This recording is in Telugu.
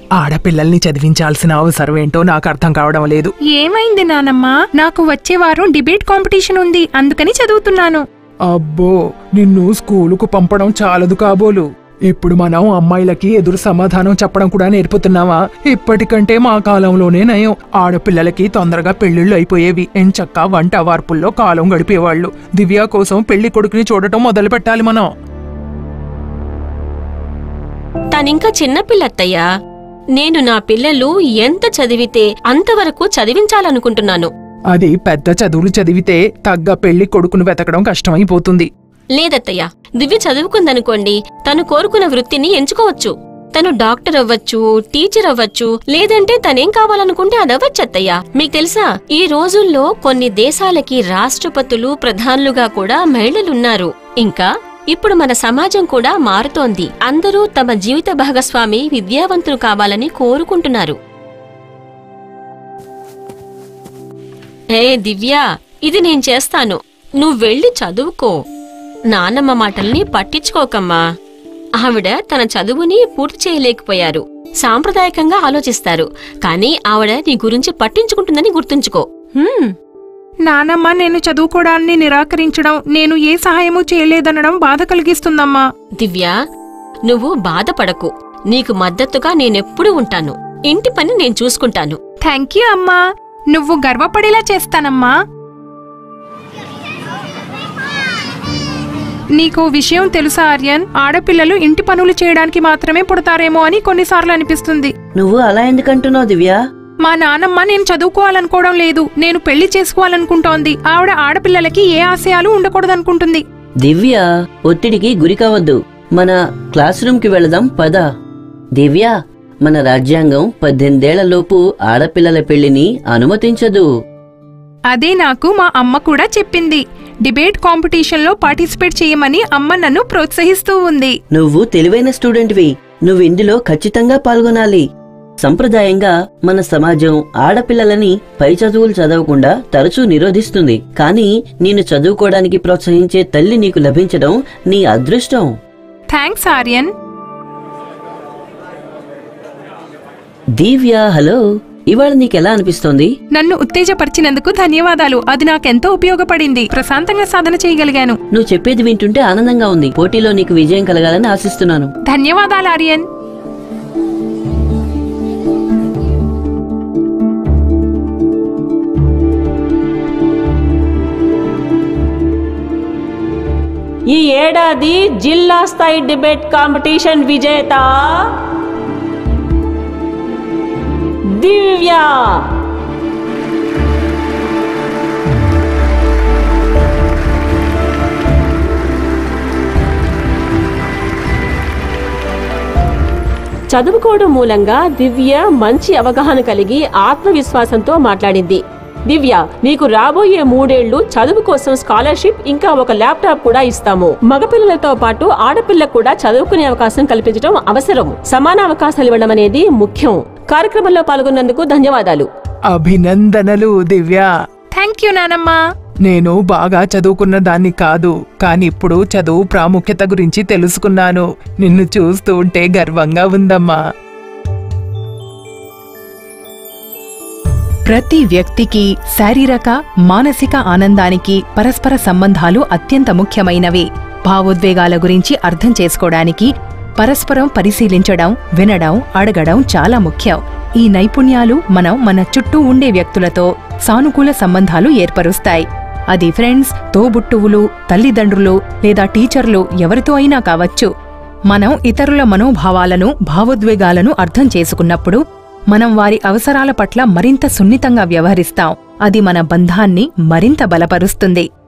ఆడపిల్లల్ని చదివించాల్సిన అవసరం ఏంటో నాకు అర్థం కావడం లేదు ఏమైంది నానమ్మా నాకు వచ్చే వారం డిబేట్ కాంపిటీషన్ ఉంది అందుకని చదువుతున్నాను అబ్బో నిన్ను స్కూలుకు పంపడం చాలదు కాబోలు ఇప్పుడు మనం అమ్మాయిలకి ఎదురు సమాధానం చెప్పడం కూడా నేర్పుతున్నావా ఇప్పటికంటే మా కాలంలోనే నయం ఆడపిల్లలకి తొందరగా పెళ్లిళ్ళు అయిపోయేవి ఎంచక్క వంట వార్పుల్లో కాలం గడిపేవాళ్ళు దివ్య కోసం పెళ్లి కొడుకుని చూడటం మొదలు పెట్టాలి మనం తనింకా చిన్నపిల్లత్తయ్యా నేను నా పిల్లలు ఎంత చదివితే అంతవరకు చదివించాలనుకుంటున్నాను అది పెద్ద చదువులు చదివితే తగ్గ పెళ్లి కొడుకును వెతకడం కష్టమైపోతుంది లేదత్తయ్య దివ్య చదువుకుందనుకోండి తను కోరుకున్న వృత్తిని ఎంచుకోవచ్చు తను డాక్టర్ అవ్వచ్చు టీచర్ అవ్వచ్చు లేదంటే తనేం కావాలనుకుంటే అదవ్వచ్చు అత్తయ్య మీకు తెలుసా ఈ రోజుల్లో కొన్ని దేశాలకి రాష్ట్రపతులు ప్రధానులుగా కూడా మహిళలున్నారు ఇంకా ఇప్పుడు మన సమాజం కూడా మారుతోంది అందరూ తమ జీవిత భాగస్వామి విద్యావంతులు కావాలని కోరుకుంటున్నారు ఏ దివ్యా ఇది నేను చేస్తాను నువ్వు వెళ్ళి చదువుకో నాన్నమ్మ మాటల్ని పట్టించుకోకమ్మా ఆవిడ తన చదువుని పూర్తి చేయలేకపోయారు సాంప్రదాయకంగా ఆలోచిస్తారు కానీ ఆవిడ నీ గురించి పట్టించుకుంటుందని గుర్తుంచుకో హ్మ్. నానమ్మ నేను చదువుకోవడాన్ని నిరాకరించడం నేను ఏ సహాయము చేయలేదనడం బాధ కలిగిస్తుందమ్మా దివ్యా నువ్వు బాధపడకు నీకు మద్దతుగా నేనెప్పుడూ ఉంటాను ఇంటి పని నేను చూసుకుంటాను థ్యాంక్ యూ అమ్మా నువ్వు గర్వపడేలా చేస్తానమ్మా నీకు విషయం తెలుసా ఆర్యన్ ఆడపిల్లలు ఇంటి పనులు చేయడానికి మాత్రమే పుడతారేమో అని కొన్నిసార్లు అనిపిస్తుంది నువ్వు అలా ఎందుకంటున్నావు దివ్య మా నానమ్మ నేను చదువుకోవాలనుకోవడం లేదు నేను పెళ్లి చేసుకోవాలనుకుంటోంది ఆవిడ ఆడపిల్లలకి ఏ ఆశయాలు ఉండకూడదనుకుంటుంది దివ్య ఒత్తిడికి గురి కావద్దు మన క్లాస్ రూమ్ కి వెళదాం పద దివ్య మన రాజ్యాంగం పద్దెనిమిదేళ్లలోపు ఆడపిల్లల పెళ్లిని అనుమతించదు అదే నాకు మా అమ్మ కూడా చెప్పింది డిబేట్ కాంపిటీషన్లో పార్టిసిపేట్ చేయమని అమ్మ నన్ను ప్రోత్సహిస్తూ ఉంది నువ్వు తెలివైన స్టూడెంట్వి నువ్వు ఇందులో ఖచ్చితంగా పాల్గొనాలి సంప్రదాయంగా మన సమాజం ఆడపిల్లలని పై చదువులు చదవకుండా తరచూ నిరోధిస్తుంది కానీ నేను చదువుకోవడానికి ప్రోత్సహించే తల్లి నీకు లభించడం నీ అదృష్టం థ్యాంక్స్ ఆర్యన్ దివ్య హలో ఇవాళ నీకెలా అనిపిస్తోంది నన్ను ఉత్తేజపరిచినందుకు ధన్యవాదాలు అది నాకెంతో ఉపయోగపడింది ప్రశాంతంగా సాధన చేయగలిగాను నువ్వు చెప్పేది వింటుంటే ఆనందంగా ఉంది పోటీలో నీకు విజయం కలగాలని ఆశిస్తున్నాను ధన్యవాదాలు ఆర్యన్ ఈ ఏడాది జిల్లా స్థాయి డిబేట్ కాంపిటీషన్ విజేత దివ్య చదువుకోవడం మూలంగా దివ్య మంచి అవగాహన కలిగి ఆత్మవిశ్వాసంతో మాట్లాడింది దివ్య నీకు రాబోయే మూడేళ్లు చదువు కోసం స్కాలర్షిప్ ఇంకా ఒక ల్యాప్టాప్ కూడా ఇస్తాము మగపిల్లలతో పాటు ఆడపిల్లకు కూడా చదువుకునే అవకాశం కల్పించడం అవసరం సమాన అవకాశాలు ఇవ్వడం అనేది ముఖ్యం కార్యక్రమంలో పాల్గొన్నందుకు ధన్యవాదాలు అభినందనలు దివ్య థ్యాంక్ యూ నానమ్మ నేను బాగా చదువుకున్న దాన్ని కాదు కాని ఇప్పుడు చదువు ప్రాముఖ్యత గురించి తెలుసుకున్నాను నిన్ను చూస్తూ ఉంటే గర్వంగా ఉందమ్మా ప్రతి వ్యక్తికి శారీరక మానసిక ఆనందానికి పరస్పర సంబంధాలు అత్యంత ముఖ్యమైనవి భావోద్వేగాల గురించి అర్థం చేసుకోవడానికి పరస్పరం పరిశీలించడం వినడం అడగడం చాలా ముఖ్యం ఈ నైపుణ్యాలు మనం మన చుట్టూ ఉండే వ్యక్తులతో సానుకూల సంబంధాలు ఏర్పరుస్తాయి అది ఫ్రెండ్స్ తోబుట్టువులు తల్లిదండ్రులు లేదా టీచర్లు ఎవరితో అయినా కావచ్చు మనం ఇతరుల మనోభావాలను భావోద్వేగాలను అర్థం చేసుకున్నప్పుడు మనం వారి అవసరాల పట్ల మరింత సున్నితంగా వ్యవహరిస్తాం అది మన బంధాన్ని మరింత బలపరుస్తుంది